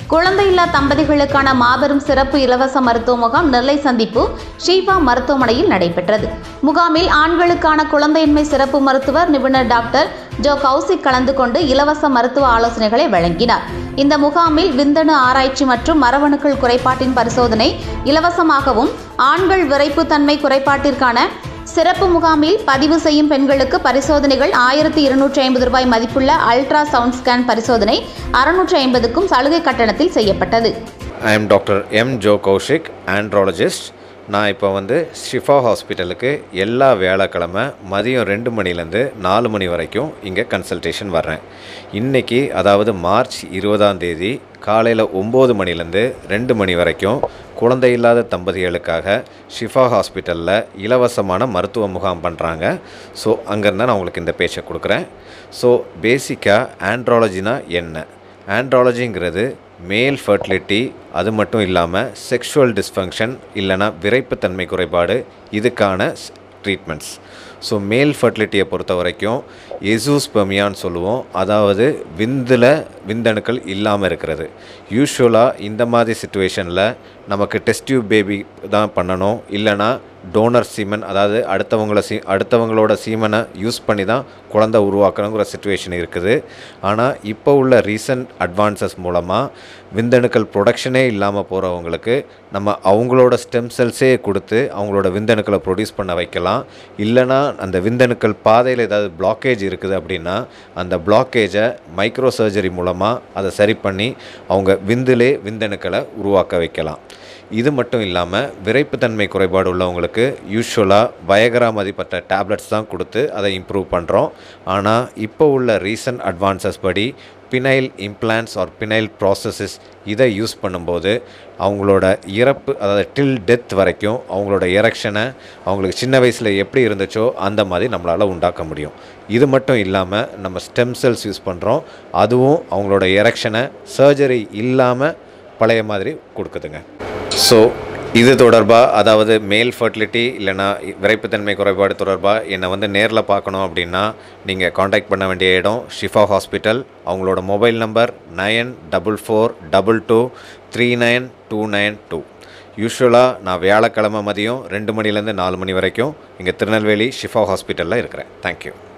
குழந்தையில்லா தம்பதிகளுக்கான மாபெரும் சிறப்பு இலவச மருத்துவ முகாம் நெல்லை சந்திப்பு ஷீபா மருத்துவமனையில் நடைபெற்றது முகாமில் ஆண்களுக்கான குழந்தையின்மை சிறப்பு மருத்துவர் நிபுணர் டாக்டர் ஜோ கௌசிக் கலந்து கொண்டு இலவச மருத்துவ ஆலோசனைகளை வழங்கினார் இந்த முகாமில் விந்தணு ஆராய்ச்சி மற்றும் மரபணுக்கள் குறைபாட்டின் பரிசோதனை இலவசமாகவும் ஆண்கள் விரைப்புத்தன்மை குறைபாட்டிற்கான சிறப்பு முகாமில் பதிவு செய்யும் பெண்களுக்கு பரிசோதனைகள் ஆயிரத்தி இருநூற்றி ஐம்பது ரூபாய் மதிப்புள்ள அல்ட்ரா சவுண்ட் ஸ்கேன் பரிசோதனை அறுநூற்றி ஐம்பதுக்கும் சலுகை கட்டணத்தில் செய்யப்பட்டது ஐ எம் டாக்டர் எம் ஜோ கௌஷிக் ஆண்ட்ராலஜிஸ்ட் நான் இப்போ வந்து ஷிஃபா ஹாஸ்பிட்டலுக்கு எல்லா வியாழக்கிழமை மதியம் ரெண்டு மணிலேருந்து நாலு மணி வரைக்கும் இங்கே கன்சல்டேஷன் வர்றேன் இன்றைக்கி அதாவது மார்ச் இருபதாம் தேதி காலையில் ஒம்பது மணிலேருந்து ரெண்டு மணி வரைக்கும் குழந்தை இல்லாத தம்பதிகளுக்காக ஷிஃபா ஹாஸ்பிட்டலில் இலவசமான மருத்துவ முகாம் பண்ணுறாங்க ஸோ அங்கேருந்து நான் உங்களுக்கு இந்த பேச்சை கொடுக்குறேன் ஸோ பேசிக்காக ஆண்ட்ராலஜினா என்ன ஆண்ட்ராலஜிங்கிறது மேல் ஃபர்டிலிட்டி அது மட்டும் இல்லாமல் செக்ஷுவல் டிஸ்ஃபங்க்ஷன் இல்லைனா விரைப்புத்தன்மை குறைபாடு இதுக்கான ட்ரீட்மெண்ட்ஸ் ஸோ மேல் ஃபர்டிலிட்டியை பொறுத்த வரைக்கும் எசூஸ்பெமியான்னு சொல்லுவோம் அதாவது விந்தில் விந்தணுக்கள் இல்லாமல் இருக்கிறது யூஸ்வலாக இந்த மாதிரி சுச்சுவேஷனில் நமக்கு டெஸ்ட் டியூப் பேபி தான் பண்ணணும் இல்லைனா டோனர் சீமன் அதாவது அடுத்தவங்கள சீ அடுத்தவங்களோட சீமனை யூஸ் பண்ணி தான் குழந்தை உருவாக்கணுங்கிற சுச்சுவேஷன் இருக்குது ஆனால் இப்போ உள்ள ரீசன்ட் அட்வான்சஸ் மூலமாக விந்தணுக்கள் ப்ரொடக்ஷனே இல்லாமல் போகிறவங்களுக்கு நம்ம அவங்களோட ஸ்டெம் செல்ஸே கொடுத்து அவங்களோட விந்தணுக்களை ப்ரொடியூஸ் பண்ண வைக்கலாம் இல்லைனா அந்த விந்தணுக்கள் பாதையில் ஏதாவது பிளாக்கேஜ் இருக்குது அப்படின்னா அந்த பிளாக்கேஜை மைக்ரோ சர்ஜரி மூலமாக அதை சரி பண்ணி அவங்க விந்திலே விந்தணுக்களை உருவாக்க வைக்கலாம் இது மட்டும் இல்லாமல் விரைப்புத்தன்மை குறைபாடு உள்ளவங்களுக்கு யூஸ்வலாக வயகரா மதிப்பட்ட டேப்லெட்ஸ் தான் கொடுத்து அதை இம்ப்ரூவ் பண்ணுறோம் ஆனால் இப்போ உள்ள ரீசன்ட் அட்வான்சஸ் படி penile implants or penile prostheses இதை யூஸ் பண்ணும்போது அவங்களோட இறப்பு அதாவது டில் டெத் வரைக்கும் அவங்களோட எரெக்ஷனை அவங்களுக்கு சின்ன வயசில் எப்படி இருந்துச்சோ அந்த மாதிரி நம்மளால் உண்டாக்க முடியும் இது மட்டும் இல்லாமல் நம்ம ஸ்டெம் செல்ஸ் யூஸ் பண்ணுறோம் அதுவும் அவங்களோட எரெக்ஷனை சர்ஜரி இல்லாமல் பழைய மாதிரி கொடுக்குதுங்க ஸோ இது தொடர்பாக அதாவது மேல் ஃபர்டிலிட்டி இல்லைனா விரைப்புத்தன்மை குறைபாடு தொடர்பாக என்னை வந்து நேரில் பார்க்கணும் அப்படின்னா நீங்கள் காண்டாக்ட் பண்ண வேண்டிய இடம் ஷிஃபா ஹாஸ்பிட்டல் அவங்களோட mobile number nine double four double two three nine two nine two யூஸ்வலாக நான் வியாழக்கிழமை மதியம் ரெண்டு மணிலேருந்து நாலு மணி வரைக்கும் இங்கே திருநெல்வேலி ஷிஃபா ஹாஸ்பிட்டலில் இருக்கிறேன் தேங்க்யூ